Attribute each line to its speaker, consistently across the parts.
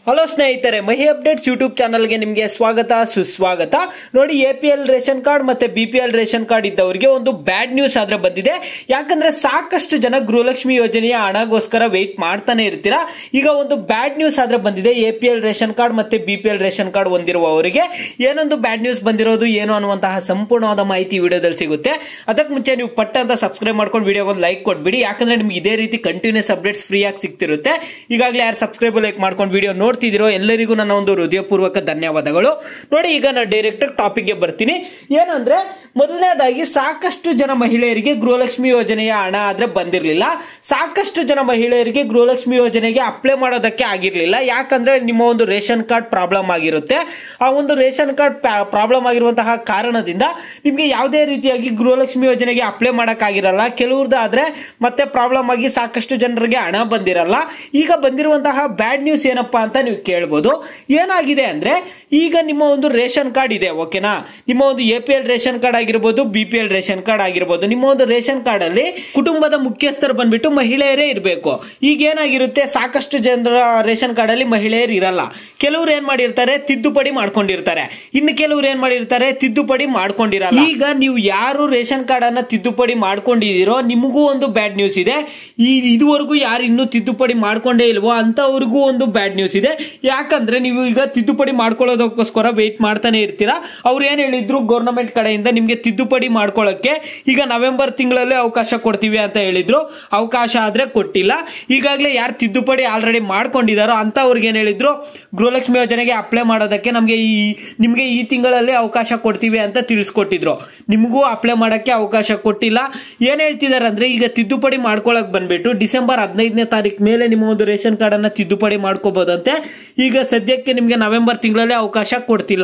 Speaker 1: hello ಸ್ನೇಹಿತರೆ ಮಹಿ updates YouTube ಚಾನಲ್ಗೆ ನಿಮಗೆ ಸ್ವಾಗತ ಸುಸ್ವಾಗತ ನೋಡಿ A P L ration card ಮತ್ತೆ B P L ration card ಇದ್ದವರಿಗೆ ಒಂದು ಬ್ಯಾಡ್ ನ್ಯೂಸ್ ಆದ್ರೆ ಬಂದಿದೆ ಯಾಕಂದ್ರೆ ಸಾಕಷ್ಟು ಜನ ಗೃಹಲಕ್ಷ್ಮಿ ಯೋಜನೆಯ ಹಣಗೋಸ್ಕರ ವೆಯ್ಟ್ ಮಾಡ್ತಾನೆ ಇರ್ತೀರಾ ಈಗ ಒಂದು ಬ್ಯಾಡ್ ನ್ಯೂಸ್ ಆದ್ರೆ ಬಂದಿದೆ A P L ration card ಮತ್ತೆ B P L ration card ಹೊಂದಿರುವವರಿಗೆ ಏನೊಂದು ಬ್ಯಾಡ್ ನ್ಯೂಸ್ ಬಂದಿರೋದು ಏನು ಅನ್ನುವಂತಹ ಸಂಪೂರ್ಣವಾದ ಮಾಹಿತಿ ವಿಡಿಯೋದಲ್ಲಿ ಸಿಗುತ್ತೆ ಅದಕ್ಕೆ ಮುಂಚೆ ನೀವು ಪಟ್ಟ ಅಂತ ಸಬ್ಸ್ಕ್ರೈಬ್ ಮಾಡ್ಕೊಂಡು ವಿಡಿಯೋ ಒಂದು ಲೈಕ್ ಕೊಟ್ಬಿಡಿ ಯಾಕಂದ್ರೆ ನಿಮ್ಗೆ ಇದೇ ರೀತಿ ಕಂಟಿನ್ಯೂಸ್ ಅಪ್ಡೇಟ್ಸ್ ಫ್ರೀ ಆಗಿ ಸಿಗ್ತಿರುತ್ತೆ ಈಗಾಗಲೇ ಯಾರು ಸಬ್ಸ್ಕ್ರೈಬ್ ಲೈಕ್ ಮಾಡ್ಕೊಂಡು ವಿಡಿಯೋ ನೋಡ್ತಿದ್ದೀರೋ ಎಲ್ಲರಿಗೂ ನನ್ನ ಒಂದು ಹೃದಯಪೂರ್ವಕ ಧನ್ಯವಾದಗಳು ನೋಡಿ ಈಗ ನಾನು ಡೈರೆಕ್ಟ್ ಟಾಪಿಕ್ಗೆ ಬರ್ತೀನಿ ಏನಂದ್ರೆ ಮೊದಲನೇದಾಗಿ ಸಾಕಷ್ಟು ಜನ ಮಹಿಳೆಯರಿಗೆ ಗೃಹಲಕ್ಷ್ಮಿ ಯೋಜನೆಯ ಹಣ ಆದ್ರೆ ಬಂದಿರಲಿಲ್ಲ ಸಾಕಷ್ಟು ಜನ ಮಹಿಳೆಯರಿಗೆ ಗೃಹಲಕ್ಷ್ಮಿ ಯೋಜನೆಗೆ ಅಪ್ಲೈ ಮಾಡೋದಕ್ಕೆ ಆಗಿರ್ಲಿಲ್ಲ ಯಾಕಂದ್ರೆ ನಿಮ್ಮ ಒಂದು ರೇಷನ್ ಕಾರ್ಡ್ ಪ್ರಾಬ್ಲಮ್ ಆಗಿರುತ್ತೆ ಆ ಒಂದು ರೇಷನ್ ಕಾರ್ಡ್ ಪ್ರಾಬ್ಲಮ್ ಆಗಿರುವಂತಹ ಕಾರಣದಿಂದ ನಿಮ್ಗೆ ಯಾವುದೇ ರೀತಿಯಾಗಿ ಗೃಹಲಕ್ಷ್ಮಿ ಯೋಜನೆಗೆ ಅಪ್ಲೈ ಮಾಡಕ್ಕಾಗಿರಲ್ಲ ಕೆಲವ್ರದ್ದಾದ್ರೆ ಮತ್ತೆ ಪ್ರಾಬ್ಲಮ್ ಆಗಿ ಸಾಕಷ್ಟು ಜನರಿಗೆ ಹಣ ಬಂದಿರಲ್ಲ ಈಗ ಬಂದಿರುವಂತಹ ಬ್ಯಾಡ್ ನ್ಯೂಸ್ ಏನಪ್ಪಾ ಅಂತ ನೀವು ಕೇಳ್ಬೋದು ಏನಾಗಿದೆ ಅಂದ್ರೆ ಈಗ ನಿಮ್ಮ ಒಂದು ರೇಷನ್ ಕಾರ್ಡ್ ಇದೆ ಓಕೆನಾ ನಿಮ್ಮ ಒಂದು A P L ration card ಆಗಿರ್ಬೋದು B P L ration card ಆಗಿರ್ಬೋದು ನಿಮ್ಮ ಒಂದು ರೇಷನ್ ಕಾರ್ಡ್ ಅಲ್ಲಿ ಕುಟುಂಬದ ಮುಖ್ಯಸ್ಥರು ಬಂದ್ಬಿಟ್ಟು ಮಹಿಳೆಯರೇ ಇರಬೇಕು ಈಗ ಏನಾಗಿರುತ್ತೆ ಸಾಕಷ್ಟು ಜನರ ರೇಷನ್ ಕಾರ್ಡ್ ಅಲ್ಲಿ ಮಹಿಳೆಯರು ಇರಲ್ಲ ಕೆಲವ್ರು ಏನ್ ಮಾಡಿರ್ತಾರೆ ತಿದ್ದುಪಡಿ ಮಾಡ್ಕೊಂಡಿರ್ತಾರೆ ಇನ್ನು ಕೆಲವ್ರು ಏನ್ ಮಾಡಿರ್ತಾರೆ ತಿದ್ದುಪಡಿ ಮಾಡ್ಕೊಂಡಿರಲ್ಲ ಈಗ ನೀವು ಯಾರು ರೇಷನ್ ಕಾರ್ಡ್ ಅನ್ನ ತಿದ್ದುಪಡಿ ಮಾಡ್ಕೊಂಡಿದ್ದೀರೋ ನಿಮಗೂ ಒಂದು ಬ್ಯಾಡ್ ನ್ಯೂಸ್ ಇದೆ ಈ ಇದುವರೆಗೂ ಯಾರು ಇನ್ನೂ ತಿದ್ದುಪಡಿ ಮಾಡ್ಕೊಂಡೇ ಇಲ್ವೋ ಅಂತವ್ರಿಗೂ ಒಂದು ಬ್ಯಾಡ್ ನ್ಯೂಸ್ ಇದೆ ಯಾಕಂದ್ರೆ ನೀವು ಈಗ ತಿದ್ದುಪಡಿ ಮಾಡ್ಕೊಳ್ಳೋದಕ್ಕೋಸ್ಕರ ವೆಯ್ಟ್ ಮಾಡ್ತಾನೆ ಇರ್ತೀರಾ ಅವ್ರು ಏನ್ ಹೇಳಿದ್ರು ಗೌರ್ಮೆಂಟ್ ಕಡೆಯಿಂದ ನಿಮ್ಗೆ ತಿದ್ದುಪಡಿ ಮಾಡ್ಕೊಳ್ಳೋಕೆ ಈಗ ನವೆಂಬರ್ ತಿಂಗಳಲ್ಲೇ ಅವಕಾಶ ಕೊಡ್ತೀವಿ ಅಂತ ಹೇಳಿದ್ರು ಅವಕಾಶ ಆದ್ರೆ ಕೊಟ್ಟಿಲ್ಲ ಈಗಾಗಲೇ ಯಾರು ತಿದ್ದುಪಡಿ ಆಲ್ರೆಡಿ ಮಾಡ್ಕೊಂಡಿದಾರೋ ಅಂತವ್ರಿಗೆ ಏನ್ ಹೇಳಿದ್ರು ಗೃಹಲಕ್ಷ್ಮಿ ಯೋಜನೆಗೆ ಅಪ್ಲೈ ಮಾಡೋದಕ್ಕೆ ನಮಗೆ ಈ ನಿಮ್ಗೆ ಈ ತಿಂಗಳಲ್ಲಿ ಅವಕಾಶ ಕೊಡ್ತೀವಿ ಅಂತ ತಿಳಿಸ್ಕೊಟ್ಟಿದ್ರು ನಿಮಗೂ ಅಪ್ಲೈ ಮಾಡಕ್ಕೆ ಅವಕಾಶ ಕೊಟ್ಟಿಲ್ಲ ಏನ್ ಹೇಳ್ತಿದಾರೆ ಅಂದ್ರೆ ಈಗ ತಿದ್ದುಪಡಿ ಮಾಡ್ಕೊಳಕ್ ಬಂದ್ಬಿಟ್ಟು ಡಿಸೆಂಬರ್ ಹದಿನೈದನೇ ತಾರೀಕು ಮೇಲೆ ನಿಮ್ಮ ಒಂದು ರೇಷನ್ ಕಾರ್ಡ್ ಅನ್ನ ತಿದ್ದುಪಡಿ ಮಾಡ್ಕೋಬಹುದಂತೆ ಈಗ ಸದ್ಯಕ್ಕೆ ನಿಮ್ಗೆ ನವೆಂಬರ್ ತಿಂಗಳಲ್ಲೇ ಅವಕಾಶ ಕೊಡ್ತಿಲ್ಲ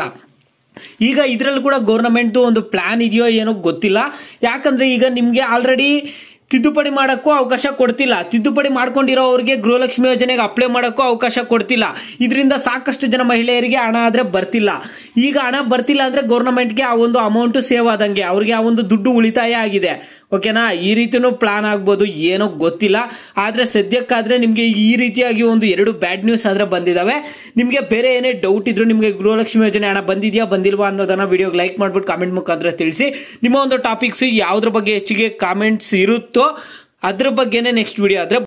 Speaker 1: ಈಗ ಇದ್ರಲ್ಲಿ ಕೂಡ ಗೌರ್ಮೆಂಟ್ ಒಂದು ಪ್ಲಾನ್ ಇದೆಯೋ ಏನೋ ಗೊತ್ತಿಲ್ಲ ಯಾಕಂದ್ರೆ ಈಗ ನಿಮ್ಗೆ ಆಲ್ರೆಡಿ ತಿದ್ದುಪಡಿ ಮಾಡಕ್ಕೂ ಅವಕಾಶ ಕೊಡ್ತಿಲ್ಲ ತಿದ್ದುಪಡಿ ಮಾಡ್ಕೊಂಡಿರೋರಿಗೆ ಗೃಹಲಕ್ಷ್ಮಿ ಯೋಜನೆಗೆ ಅಪ್ಲೈ ಮಾಡಕ್ಕೂ ಅವಕಾಶ ಕೊಡ್ತಿಲ್ಲ ಇದರಿಂದ ಸಾಕಷ್ಟು ಜನ ಮಹಿಳೆಯರಿಗೆ ಹಣ ಆದ್ರೆ ಬರ್ತಿಲ್ಲ ಈಗ ಹಣ ಬರ್ತಿಲ್ಲ ಅಂದ್ರೆ ಗೌರ್ಮೆಂಟ್ಗೆ ಆ ಒಂದು ಅಮೌಂಟ್ ಸೇವ್ ಆದಂಗೆ ಅವ್ರಿಗೆ ಆ ಒಂದು ದುಡ್ಡು ಉಳಿತಾಯ ಆಗಿದೆ ಓಕೆನಾ ಈ ರೀತಿನೂ ಪ್ಲಾನ್ ಆಗ್ಬೋದು ಏನೋ ಗೊತ್ತಿಲ್ಲ ಆದ್ರೆ ಸದ್ಯಕ್ಕಾದ್ರೆ ನಿಮ್ಗೆ ಈ ರೀತಿಯಾಗಿ ಒಂದು ಎರಡು ಬ್ಯಾಡ್ ನ್ಯೂಸ್ ಆದ್ರೆ ಬಂದಿದಾವೆ ನಿಮ್ಗೆ ಬೇರೆ ಏನೇ ಡೌಟ್ ಇದ್ರು ನಿಮ್ಗೆ ಗೃಹಲಕ್ಷ್ಮಿ ಯೋಜನೆ ಹಣ ಬಂದಿದ್ಯಾ ಬಂದಿಲ್ವಾ ಅನ್ನೋದನ್ನ ವಿಡಿಯೋಗೆ ಲೈಕ್ ಮಾಡ್ಬಿಟ್ಟು ಕಾಮೆಂಟ್ ಮುಖಾಂತರ ತಿಳಿಸಿ ನಿಮ್ಮ ಒಂದು ಟಾಪಿಕ್ಸ್ ಯಾವ್ದ್ರ ಬಗ್ಗೆ ಹೆಚ್ಚಿಗೆ ಕಾಮೆಂಟ್ಸ್ ಇರುತ್ತೋ ಅದ್ರ ಬಗ್ಗೆನೇ ನೆಕ್ಸ್ಟ್ ವಿಡಿಯೋ ಆದ್ರೆ